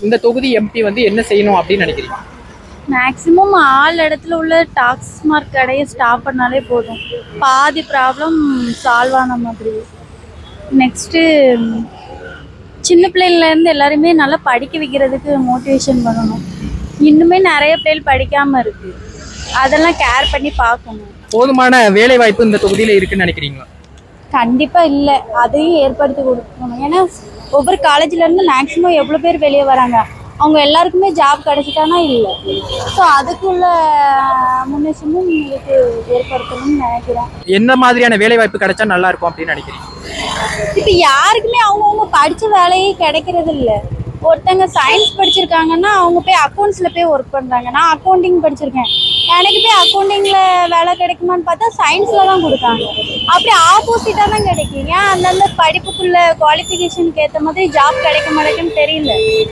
இந்த தொகுதி எம்பி வந்து என்ன செய்யணும் அப்படின்னு நினைக்கிறீங்க மேக்ஸிமம் ஆள் இடத்துல உள்ள டாக்ஸ் மார்க் கடையை ஸ்டாப் பண்ணாலே போதும் பாதி ப்ராப்ளம் சால்வ் ஆன மாதிரி நெக்ஸ்ட்டு சின்ன பிள்ளைங்கள்லேருந்து எல்லாருமே நல்லா படிக்க வைக்கிறதுக்கு மோட்டிவேஷன் பண்ணணும் இன்னுமே நிறைய பிள்ளைகள் படிக்காமல் இருக்குது அதெல்லாம் கேர் பண்ணி பார்க்கணும் போதுமான வேலை வாய்ப்பு இந்த தொகுதியில இருக்குன்னு நினைக்கிறீங்களா கண்டிப்பாக இல்லை அதையும் ஏற்படுத்தி கொடுக்கணும் ஏன்னா ஒவ்வொரு காலேஜ்லேருந்து மேக்ஸிமம் எவ்வளோ பேர் வெளியே வராங்க அவங்க எல்லாருக்குமே ஜாப் கிடைச்சிட்டானா இல்லை ஸோ அதுக்குள்ள முன்னேற்றமும் உங்களுக்கு ஏற்படுத்தணும்னு நினைக்கிறேன் என்ன மாதிரியான வேலை வாய்ப்பு கிடைச்சா நல்லா இருக்கும் அப்படின்னு நினைக்கிறீங்க இப்போ யாருக்குமே அவங்கவுங்க படித்த வேலையே கிடைக்கிறது இல்லை ஒருத்தங்க சயின்ஸ் படிச்சிருக்காங்கன்னா அவங்க போய் அக்கௌண்ட்ஸில் போய் ஒர்க் பண்ணுறாங்க நான் அக்கௌண்டிங் படிச்சிருக்கேன் எனக்கு போய் அக்கௌண்டிங்கில் வேலை கிடைக்குமான்னு பார்த்தா சயின்ஸில் தான் கொடுக்காங்க அப்படி ஆப்போசிட்டாக தான் கிடைக்கும் ஏன் அந்தந்த படிப்புக்குள்ள குவாலிஃபிகேஷனுக்கு ஏற்ற மாதிரி ஜாப் கிடைக்க மாட்டேங்குன்னு தெரியல